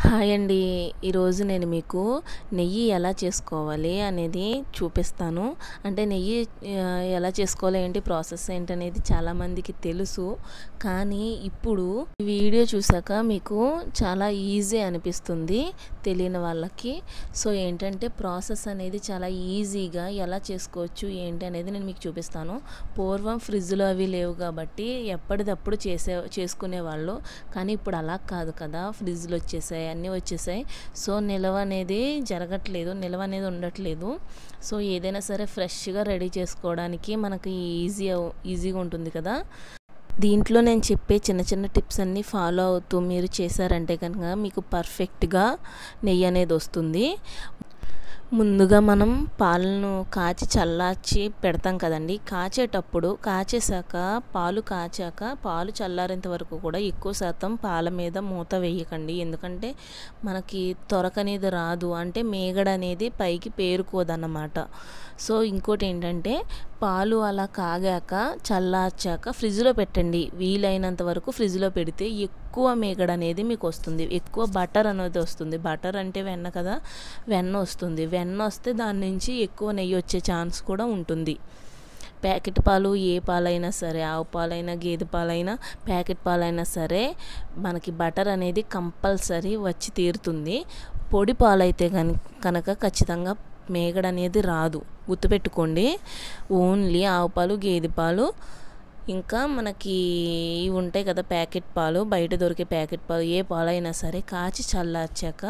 hi అండి ఈరోజు నేను మీకు నెయ్యి ఎలా చేసుకోవాలి అనేది చూపిస్తాను అంటే నెయ్యి ఆ, ఎలా చేసుకోవాలి ఏంటి ప్రాసెస్ ఏంటి అనేది చాలామందికి తెలుసు కానీ ఇప్పుడు ఈ వీడియో చూసాక మీకు చాలా ఈజీ అనిపిస్తుంది తెలియని వాళ్ళకి సో ఏంటంటే ప్రాసెస్ అనేది చాలా ఈజీగా ఎలా చేసుకోవచ్చు ఏంటి అనేది నేను మీకు చూపిస్తాను పూర్వం ఫ్రిడ్జ్లో అవి లేవు కాబట్టి ఎప్పటిదప్పుడు చేసే చేసుకునేవాళ్ళు కానీ ఇప్పుడు అలా కాదు కదా ఫ్రిడ్జ్లు వచ్చేసాయి అన్నీ వచ్చేసాయి సో నిల్వ అనేది జరగట్లేదు నిల్వ అనేది ఉండట్లేదు సో ఏదైనా సరే ఫ్రెష్గా రెడీ చేసుకోవడానికి మనకి ఈజీ ఈజీగా ఉంటుంది కదా దీంట్లో నేను చెప్పే చిన్న చిన్న టిప్స్ అన్నీ ఫాలో అవుతూ మీరు చేశారంటే కనుక మీకు పర్ఫెక్ట్గా నెయ్యి అనేది వస్తుంది ముందుగా మనం పాలను కాచి చల్లార్చి పెడతాం కదండి కాచేటప్పుడు కాచేసాక పాలు కాచాక పాలు చల్లారేంత వరకు కూడా ఎక్కువ శాతం పాల మీద మూత వేయకండి ఎందుకంటే మనకి తొరకనేది రాదు అంటే మేగడ అనేది పైకి పేరుకోదన్నమాట సో ఇంకోటి ఏంటంటే పాలు అలా కాగాక చల్లార్చాక ఫ్రిడ్జ్లో పెట్టండి వీలైనంత వరకు ఫ్రిడ్జ్లో పెడితే ఎక్కువ మేగడ అనేది మీకు వస్తుంది ఎక్కువ బటర్ అనేది వస్తుంది బటర్ అంటే వెన్న కదా వెన్న వస్తుంది వెన్న వస్తే దాని నుంచి ఎక్కువ నెయ్యి వచ్చే ఛాన్స్ కూడా ఉంటుంది ప్యాకెట్ పాలు ఏ పాలైనా సరే ఆవు పాలైనా గేదె పాలైనా ప్యాకెట్ పాలైనా సరే మనకి బటర్ అనేది కంపల్సరీ వచ్చి తీరుతుంది పొడి పాలు అయితే కనుక కనుక ఖచ్చితంగా మేగడ అనేది రాదు గుర్తుపెట్టుకోండి ఓన్లీ ఆవు పాలు గేదె పాలు ఇంకా మనకి ఇవి ఉంటాయి కదా ప్యాకెట్ పాలు బయట దొరికే ప్యాకెట్ పాలు ఏ పాలైనా సరే కాచి చల్లార్చాక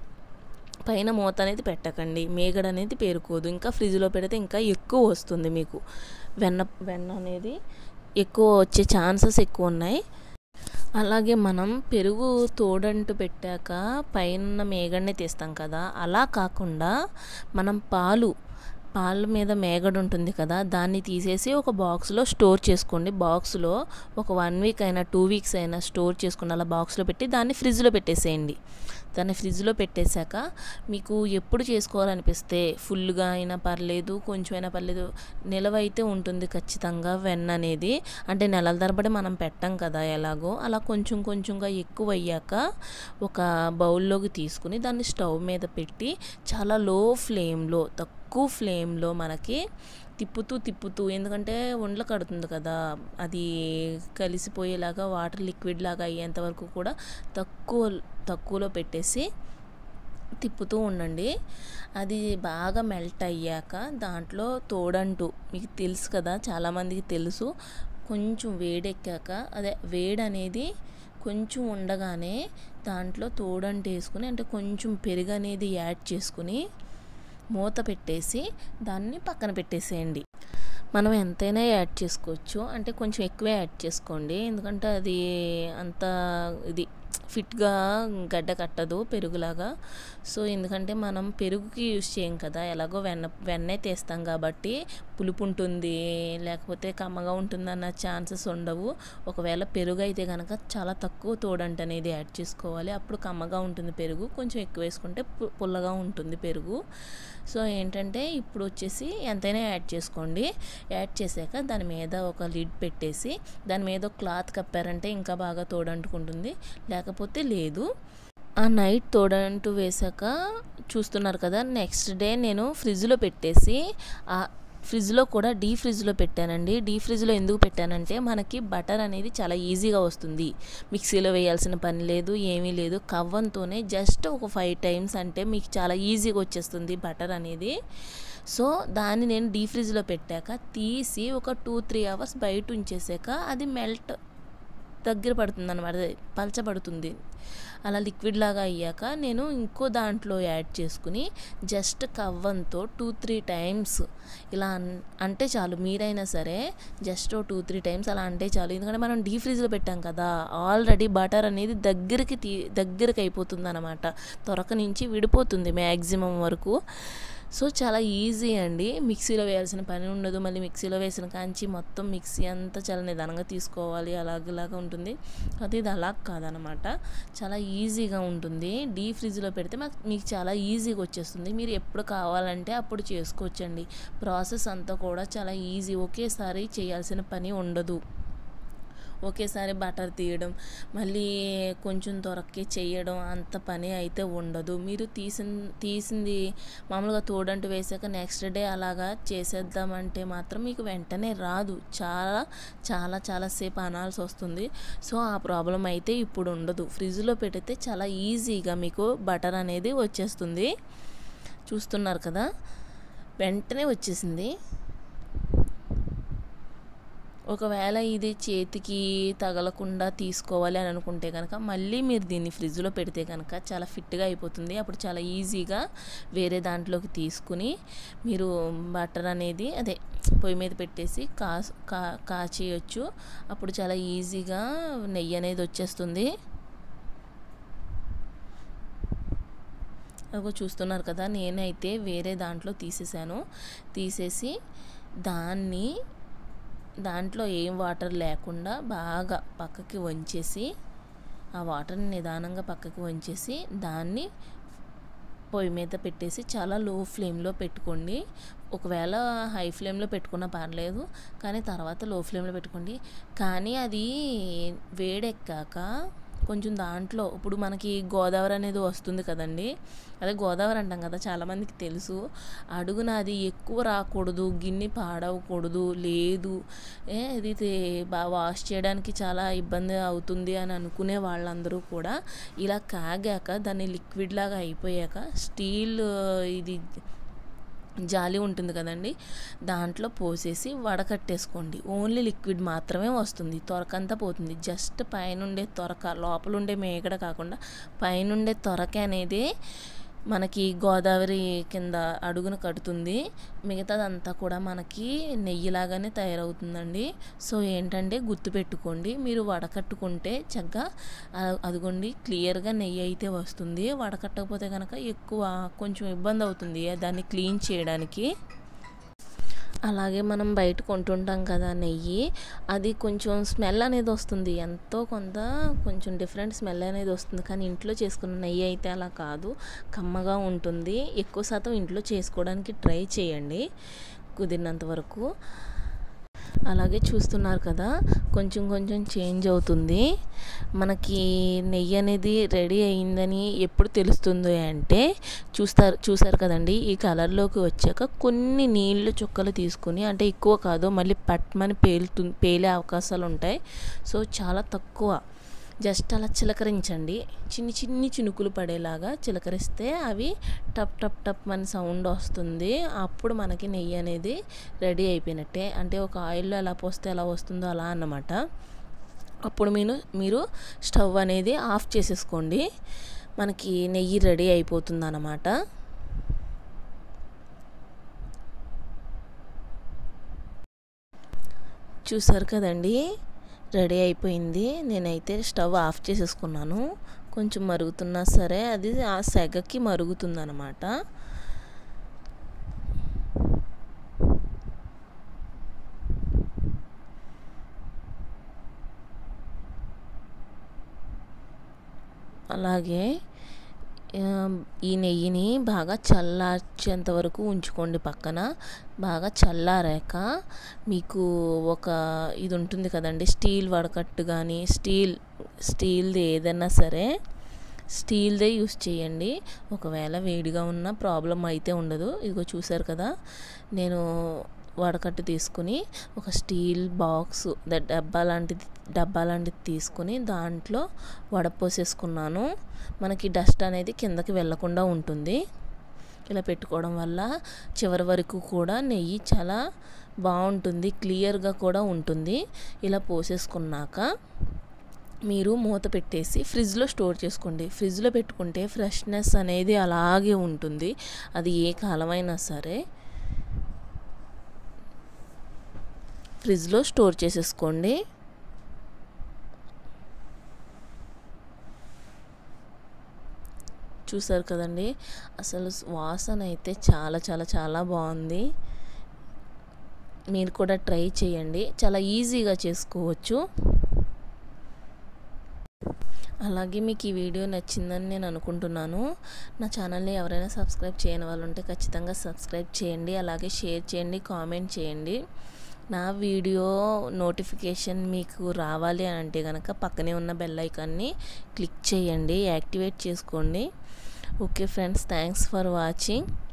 పైన మూత అనేది పెట్టకండి మేగడ అనేది పేరుకోదు ఇంకా ఫ్రిడ్జ్లో పెడితే ఇంకా ఎక్కువ వస్తుంది మీకు వెన్న వెన్న అనేది ఎక్కువ వచ్చే ఛాన్సెస్ ఎక్కువ ఉన్నాయి అలాగే మనం పెరుగు తోడంటూ పెట్టాక పైన మేగడనే తీస్తాం కదా అలా కాకుండా మనం పాలు పాల మీద మేగడ ఉంటుంది కదా దాన్ని తీసేసి ఒక బాక్స్లో స్టోర్ చేసుకోండి బాక్స్లో ఒక వన్ వీక్ అయినా టూ వీక్స్ అయినా స్టోర్ చేసుకుని అలా బాక్స్లో పెట్టి దాన్ని ఫ్రిడ్జ్లో పెట్టేసేయండి దాన్ని ఫ్రిడ్జ్లో పెట్టేశాక మీకు ఎప్పుడు చేసుకోవాలనిపిస్తే ఫుల్గా అయినా పర్లేదు కొంచెం అయినా పర్లేదు నిలవ అయితే ఉంటుంది ఖచ్చితంగా వెన్న అనేది అంటే నెలల తరబడి మనం పెట్టం కదా ఎలాగో అలా కొంచెం కొంచెంగా ఎక్కువ అయ్యాక ఒక బౌల్లోకి తీసుకుని దాన్ని స్టవ్ మీద పెట్టి చాలా లో ఫ్లేమ్లో తక్కువ ఫ్లేమ్లో మనకి తిప్పుతూ తిప్పుతూ ఎందుకంటే ఒండ్ల కడుతుంది కదా అది కలిసిపోయేలాగా వాటర్ లిక్విడ్ లాగా అయ్యేంత వరకు కూడా తక్కువ తక్కువలో పెట్టేసి తిప్పుతూ ఉండండి అది బాగా మెల్ట్ అయ్యాక దాంట్లో తోడంటూ మీకు తెలుసు కదా చాలామందికి తెలుసు కొంచెం వేడెక్కాక అదే వేడి అనేది కొంచెం ఉండగానే దాంట్లో తోడంటు వేసుకుని అంటే కొంచెం పెరుగు అనేది యాడ్ చేసుకుని మూత పెట్టేసి దాన్ని పక్కన పెట్టేసేయండి మనం ఎంతైనా యాడ్ చేసుకోవచ్చు అంటే కొంచెం ఎక్కువే యాడ్ చేసుకోండి ఎందుకంటే అది అంత ఇది ఫిట్గా గడ్డ కట్టదు పెరుగులాగా సో ఎందుకంటే మనం పెరుగుకి యూస్ చేయం కదా ఎలాగో వెన్న వెన్నే తీస్తాం కాబట్టి పులుపు ఉంటుంది లేకపోతే కమ్మగా ఉంటుందన్న ఛాన్సెస్ ఉండవు ఒకవేళ పెరుగు అయితే కనుక చాలా తక్కువ తోడంట అనేది యాడ్ చేసుకోవాలి అప్పుడు కమ్మగా ఉంటుంది పెరుగు కొంచెం ఎక్కువ వేసుకుంటే పు- పుల్లగా ఉంటుంది పెరుగు సో ఏంటంటే ఇప్పుడు వచ్చేసి ఎంతైనా యాడ్ చేసుకోండి యాడ్ చేశాక దాని మీద ఒక లిడ్ పెట్టేసి దాని మీద ఒక క్లాత్ కప్పారంటే ఇంకా బాగా తోడంటుకుంటుంది లేకపోతే లేదు ఆ నైట్ తోడంటూ వేశాక చూస్తున్నారు కదా నెక్స్ట్ డే నేను ఫ్రిడ్జ్లో పెట్టేసి ఆ ఫ్రిడ్జ్లో కూడా డీ ఫ్రిడ్జ్లో పెట్టానండి డీ ఫ్రిడ్జ్లో ఎందుకు పెట్టానంటే మనకి బటర్ అనేది చాలా ఈజీగా వస్తుంది మిక్సీలో వేయాల్సిన పని లేదు ఏమీ లేదు కవ్వంతోనే జస్ట్ ఒక ఫైవ్ టైమ్స్ అంటే మీకు చాలా ఈజీగా వచ్చేస్తుంది బటర్ అనేది సో దాన్ని నేను డీ ఫ్రిడ్జ్లో పెట్టాక తీసి ఒక టూ త్రీ అవర్స్ బయట ఉంచేసాక అది మెల్ట్ దగ్గర పడుతుంది అనమాట పలచబడుతుంది అలా లిక్విడ్ లాగా అయ్యాక నేను ఇంకో దాంట్లో యాడ్ చేసుకుని జస్ట్ కవ్వంతో టూ త్రీ టైమ్స్ ఇలా అన్- అంటే చాలు మీరైనా సరే జస్ట్ టూ త్రీ టైమ్స్ అలా అంటే చాలు ఎందుకంటే మనం డీ ఫ్రిడ్జ్లో పెట్టాం కదా ఆల్రెడీ బటర్ అనేది దగ్గరికి తీ దగ్గరికి అయిపోతుంది అనమాట త్వరక నుంచి విడిపోతుంది మ్యాక్సిమం వరకు సో చాలా ఈజీ అండి మిక్సీలో వేయాల్సిన పని ఉండదు మళ్ళీ మిక్సీలో వేసిన కాంచి మొత్తం మిక్సీ అంతా చాలా నిదానంగా తీసుకోవాలి అలాగలాగా ఉంటుంది అది ఇది అలా కాదనమాట చాలా ఈజీగా ఉంటుంది డీ ఫ్రిడ్జ్లో పెడితే మాకు మీకు చాలా ఈజీగా వచ్చేస్తుంది మీరు ఎప్పుడు కావాలంటే అప్పుడు చేసుకోవచ్చండి ప్రాసెస్ అంతా కూడా చాలా ఈజీ ఒకేసారి చేయాల్సిన పని ఉండదు ఒకేసారి బటర్ తీయడం మళ్ళీ కొంచెం దొరక్కి చేయడం అంత పని అయితే ఉండదు మీరు తీసిన తీసింది మామూలుగా తోడంటూ వేసాక నెక్స్ట్ డే అలాగా చేసేద్దామంటే మాత్రం మీకు వెంటనే రాదు చాలా చాలా చాలా సేపు అనాల్సి వస్తుంది సో ఆ ప్రాబ్లం అయితే ఇప్పుడు ఉండదు ఫ్రిడ్జ్లో పెడితే చాలా ఈజీగా మీకు బటర్ అనేది వచ్చేస్తుంది చూస్తున్నారు కదా వెంటనే వచ్చేసింది ఒకవేళ ఇది చేతికి తగలకుండా తీసుకోవాలి అని అనుకుంటే కనుక మళ్ళీ మీరు దీన్ని ఫ్రిడ్జ్లో పెడితే కనుక చాలా ఫిట్గా అయిపోతుంది అప్పుడు చాలా ఈజీగా వేరే దాంట్లోకి తీసుకుని మీరు బటర్ అనేది అదే పొయ్యి మీద పెట్టేసి కా కా కాచేయచ్చు అప్పుడు చాలా ఈజీగా నెయ్యి అనేది వచ్చేస్తుంది అదిగో చూస్తున్నారు కదా నేనైతే వేరే దాంట్లో తీసేసాను తీసేసి దాన్ని దాంట్లో ఏం వాటర్ లేకుండా బాగా పక్కకి వంచేసి ఆ వాటర్ని నిదానంగా పక్కకి వంచేసి దాన్ని పొయ్యి మీద పెట్టేసి చాలా లో ఫ్లేమ్లో పెట్టుకోండి ఒకవేళ హై ఫ్లేమ్లో పెట్టుకున్నా పర్లేదు కానీ తర్వాత లో ఫ్లేమ్లో పెట్టుకోండి కానీ అది వేడెక్కాక కొంచెం దాంట్లో ఇప్పుడు మనకి గోదావరి అనేది వస్తుంది కదండి అదే గోదావరి అంటాం కదా చాలామందికి తెలుసు అడుగున అది ఎక్కువ రాకూడదు గిన్నె పాడవకూడదు లేదు ఏ ఇది బాగా వాష్ చేయడానికి చాలా ఇబ్బంది అవుతుంది అని అనుకునే వాళ్ళందరూ కూడా ఇలా కాగాక దాన్ని లిక్విడ్ లాగా అయిపోయాక స్టీల్ ఇది జాలి ఉంటుంది కదండి దాంట్లో పోసేసి వడకట్టేసుకోండి ఓన్లీ లిక్విడ్ మాత్రమే వస్తుంది తొరకంతా పోతుంది జస్ట్ పైనుండే తొరక లోపల ఉండే మేకడ కాకుండా పైనుండే తొరక అనేది మనకి గోదావరి కింద అడుగున కడుతుంది మిగతాదంతా కూడా మనకి నెయ్యిలాగానే తయారవుతుందండి సో ఏంటంటే గుర్తుపెట్టుకోండి మీరు వడకట్టుకుంటే చక్కగా అదిగోండి క్లియర్గా నెయ్యి అయితే వస్తుంది వడకట్టకపోతే కనుక ఎక్కువ కొంచెం ఇబ్బంది అవుతుంది దాన్ని క్లీన్ చేయడానికి అలాగే మనం బయట కొంటుంటాం కదా నెయ్యి అది కొంచెం స్మెల్ అనేది వస్తుంది ఎంతో కొంత కొంచెం డిఫరెంట్ స్మెల్ అనేది వస్తుంది కానీ ఇంట్లో చేసుకున్న నెయ్యి అయితే అలా కాదు కమ్మగా ఉంటుంది ఎక్కువ శాతం ఇంట్లో చేసుకోవడానికి ట్రై చేయండి కుదిరినంత వరకు అలాగే చూస్తున్నారు కదా కొంచెం కొంచెం చేంజ్ అవుతుంది మనకి నెయ్యి అనేది రెడీ అయిందని ఎప్పుడు తెలుస్తుంది అంటే చూస్తారు చూసారు కదండి ఈ కలర్లోకి వచ్చాక కొన్ని నీళ్ళు చుక్కలు తీసుకుని అంటే ఎక్కువ కాదు మళ్ళీ పట్మని పేలుతు పేలే అవకాశాలు ఉంటాయి సో చాలా తక్కువ జస్ట్ అలా చిలకరించండి చిన్ని చిన్ని చినుకులు పడేలాగా చిలకరిస్తే అవి టప్ టప్ టప్ అని సౌండ్ వస్తుంది అప్పుడు మనకి నెయ్యి అనేది రెడీ అయిపోయినట్టే అంటే ఒక ఆయిల్లో ఎలా పోస్తే ఎలా వస్తుందో అలా అన్నమాట అప్పుడు మీరు మీరు స్టవ్ అనేది ఆఫ్ చేసేసుకోండి మనకి నెయ్యి రెడీ అయిపోతుంది అన్నమాట చూసారు కదండి రెడీ అయిపోయింది నేనైతే స్టవ్ ఆఫ్ చేసేసుకున్నాను కొంచెం మరుగుతున్నా సరే అది ఆ సెగకి మరుగుతుందన్నమాట అలాగే ఈ నెయ్యిని బాగా చల్లార్చేంత వరకు ఉంచుకోండి పక్కన బాగా చల్లారాక మీకు ఒక ఇది ఉంటుంది కదండి స్టీల్ వడకట్టు కానీ స్టీల్ స్టీల్ది ఏదైనా సరే స్టీల్దే యూస్ చేయండి ఒకవేళ వేడిగా ఉన్న ప్రాబ్లం అయితే ఉండదు ఇదిగో చూసారు కదా నేను వడకట్టు తీసుకుని ఒక స్టీల్ బాక్స్ డబ్బా లాంటిది డబ్బా లాంటిది తీసుకుని దాంట్లో వడపోసేసుకున్నాను మనకి డస్ట్ అనేది కిందకి వెళ్ళకుండా ఉంటుంది ఇలా పెట్టుకోవడం వల్ల చివరి వరకు కూడా నెయ్యి చాలా బాగుంటుంది క్లియర్గా కూడా ఉంటుంది ఇలా పోసేసుకున్నాక మీరు మూత పెట్టేసి ఫ్రిడ్జ్లో స్టోర్ చేసుకోండి ఫ్రిడ్జ్లో పెట్టుకుంటే ఫ్రెష్నెస్ అనేది అలాగే ఉంటుంది అది ఏ కాలమైనా సరే ఫ్రిడ్జ్లో స్టోర్ చేసేసుకోండి చూసారు కదండి అసలు వాసన అయితే చాలా చాలా చాలా బాగుంది మీరు కూడా ట్రై చేయండి చాలా ఈజీగా చేసుకోవచ్చు అలాగే మీకు ఈ వీడియో నచ్చిందని నేను అనుకుంటున్నాను నా ఛానల్ని ఎవరైనా సబ్స్క్రైబ్ చేయని వాళ్ళు ఉంటే ఖచ్చితంగా సబ్స్క్రైబ్ చేయండి అలాగే షేర్ చేయండి కామెంట్ చేయండి నా వీడియో నోటిఫికేషన్ మీకు రావాలి అని అంటే కనుక పక్కనే ఉన్న బెల్ ఐకాన్ని క్లిక్ చేయండి యాక్టివేట్ చేసుకోండి okay friends thanks for watching